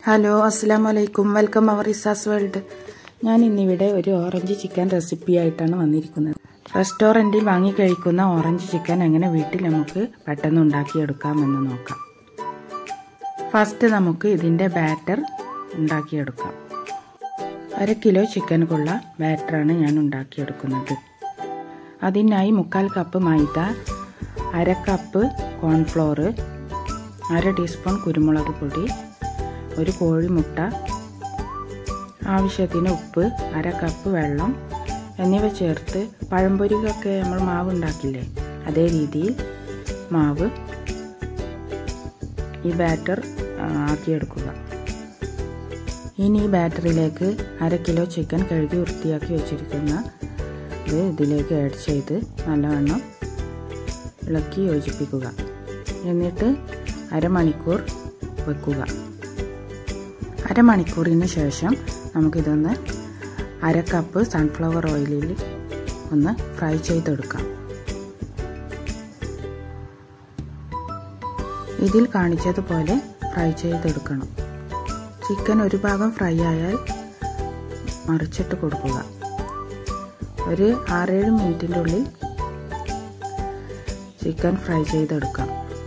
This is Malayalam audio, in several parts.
ഹലോ അസ്സാം വലൈക്കും വെൽക്കം അവർ ഇസാസ് വേൾഡ് ഞാൻ ഇന്നിവിടെ ഒരു ഓറഞ്ച് ചിക്കൻ റെസിപ്പി ആയിട്ടാണ് വന്നിരിക്കുന്നത് റെസ്റ്റോറൻറ്റിൽ വാങ്ങി കഴിക്കുന്ന ഓറഞ്ച് ചിക്കൻ എങ്ങനെ വീട്ടിൽ നമുക്ക് പെട്ടെന്ന് ഉണ്ടാക്കിയെടുക്കാമെന്ന് നോക്കാം ഫസ്റ്റ് നമുക്ക് ഇതിൻ്റെ ബാറ്റർ ഉണ്ടാക്കിയെടുക്കാം അര കിലോ ചിക്കനുക്കുള്ള ബാറ്ററാണ് ഞാൻ ഉണ്ടാക്കിയെടുക്കുന്നത് അതിനായി മുക്കാൽ കപ്പ് മൈദ അര കപ്പ് കോൺഫ്ലോർ അര ടീസ്പൂൺ കുരുമുളക് പൊടി ഒരു കോഴിമുട്ട ആവശ്യത്തിന് ഉപ്പ് അര കപ്പ് വെള്ളം എന്നിവ ചേർത്ത് പഴംപൊരിക്കൊക്കെ നമ്മൾ മാവ് ഉണ്ടാക്കില്ലേ അതേ രീതിയിൽ മാവ് ഈ ബാറ്റർ ആക്കിയെടുക്കുക ഇനി ഈ ബാറ്ററിലേക്ക് അര കിലോ ചിക്കൻ കഴുകി വൃത്തിയാക്കി വെച്ചിരിക്കുന്ന ഇത് ഇതിലേക്ക് ആഡ് ചെയ്ത് നല്ലവണ്ണം ഇളക്കി യോജിപ്പിക്കുക എന്നിട്ട് അരമണിക്കൂർ വെക്കുക അരമണിക്കൂറിന് ശേഷം നമുക്കിതൊന്ന് അര കപ്പ് സൺഫ്ലവർ ഓയിലിൽ ഒന്ന് ഫ്രൈ ചെയ്തെടുക്കാം ഇതിൽ കാണിച്ചതുപോലെ ഫ്രൈ ചെയ്തെടുക്കണം ചിക്കൻ ഒരു ഭാഗം ഫ്രൈ ആയാൽ മറിച്ചിട്ട് കൊടുക്കുക ഒരു ആറേഴ് മിനിറ്റിൻ്റെ ഉള്ളിൽ ചിക്കൻ ഫ്രൈ ചെയ്തെടുക്കാം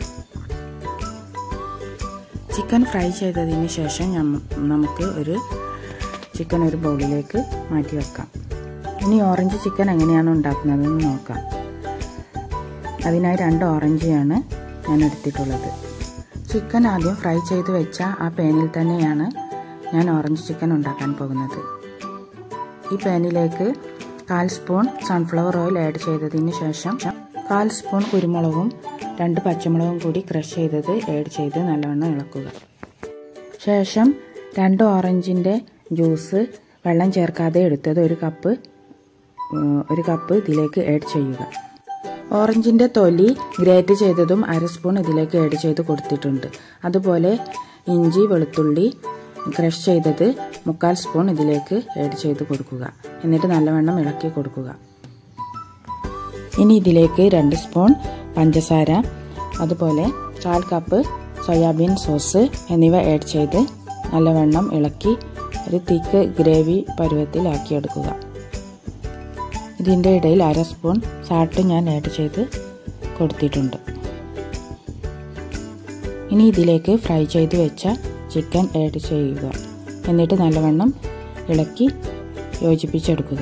ചിക്കൻ ഫ്രൈ ചെയ്തതിന് ശേഷം നമുക്ക് ഒരു ചിക്കൻ ഒരു ബൗളിലേക്ക് മാറ്റി വെക്കാം ഇനി ഓറഞ്ച് ചിക്കൻ എങ്ങനെയാണ് ഉണ്ടാക്കുന്നതെന്ന് നോക്കാം അതിനായി രണ്ട് ഓറഞ്ചാണ് ഞാൻ എടുത്തിട്ടുള്ളത് ചിക്കൻ ആദ്യം ഫ്രൈ ചെയ്ത് വെച്ച ആ പാനിൽ തന്നെയാണ് ഞാൻ ഓറഞ്ച് ചിക്കൻ ഉണ്ടാക്കാൻ പോകുന്നത് ഈ പാനിലേക്ക് കാൽ സ്പൂൺ സൺഫ്ലവർ ഓയിൽ ആഡ് ചെയ്തതിന് ശേഷം കാൽ സ്പൂൺ കുരുമുളകും രണ്ട് പച്ചമുളകും കൂടി ക്രഷ് ചെയ്തത് ആഡ് ചെയ്ത് നല്ലവണ്ണം ഇളക്കുക ശേഷം രണ്ട് ഓറഞ്ചിൻ്റെ ജ്യൂസ് വെള്ളം ചേർക്കാതെ എടുത്തത് ഒരു കപ്പ് ഒരു കപ്പ് ഇതിലേക്ക് ആഡ് ചെയ്യുക ഓറഞ്ചിൻ്റെ തൊലി ഗ്രേറ്റ് ചെയ്തതും അര സ്പൂൺ ഇതിലേക്ക് ആഡ് ചെയ്ത് കൊടുത്തിട്ടുണ്ട് അതുപോലെ ഇഞ്ചി വെളുത്തുള്ളി ക്രഷ് ചെയ്തത് മുക്കാൽ സ്പൂൺ ഇതിലേക്ക് ആഡ് ചെയ്ത് കൊടുക്കുക എന്നിട്ട് നല്ലവണ്ണം ഇളക്കി കൊടുക്കുക ഇനി ഇതിലേക്ക് രണ്ട് സ്പൂൺ പഞ്ചസാര അതുപോലെ കാൽ കപ്പ് സോയാബീൻ സോസ് എന്നിവ ആഡ് ചെയ്ത് നല്ലവണ്ണം ഇളക്കി ഒരു തിക്ക് ഗ്രേവി പരുവത്തിലാക്കിയെടുക്കുക ഇതിൻ്റെ ഇടയിൽ അര സ്പൂൺ സാൾട്ട് ഞാൻ ആഡ് ചെയ്ത് കൊടുത്തിട്ടുണ്ട് ഇനി ഇതിലേക്ക് ഫ്രൈ ചെയ്ത് വെച്ച ചിക്കൻ ആഡ് ചെയ്യുക എന്നിട്ട് നല്ലവണ്ണം ഇളക്കി യോജിപ്പിച്ചെടുക്കുക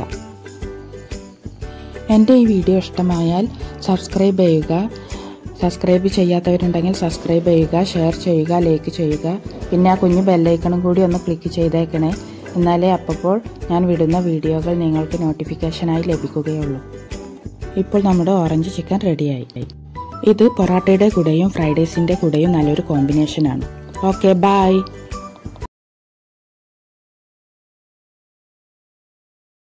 എൻ്റെ ഈ വീഡിയോ ഇഷ്ടമായാൽ സബ്സ്ക്രൈബ് ചെയ്യുക സബ്സ്ക്രൈബ് ചെയ്യാത്തവരുണ്ടെങ്കിൽ സബ്സ്ക്രൈബ് ചെയ്യുക ഷെയർ ചെയ്യുക ലൈക്ക് ചെയ്യുക പിന്നെ ആ കുഞ്ഞു ബെല്ലൈക്കണും കൂടി ഒന്ന് ക്ലിക്ക് ചെയ്തേക്കണേ എന്നാലേ അപ്പോൾ ഞാൻ വിടുന്ന വീഡിയോകൾ നിങ്ങൾക്ക് നോട്ടിഫിക്കേഷനായി ലഭിക്കുകയുള്ളൂ ഇപ്പോൾ നമ്മുടെ ഓറഞ്ച് ചിക്കൻ റെഡിയായി ഇത് പൊറാട്ടയുടെ കൂടെയും ഫ്രൈഡ് റൈസിൻ്റെ കൂടെയും നല്ലൊരു കോമ്പിനേഷനാണ് ഓക്കെ ബായ്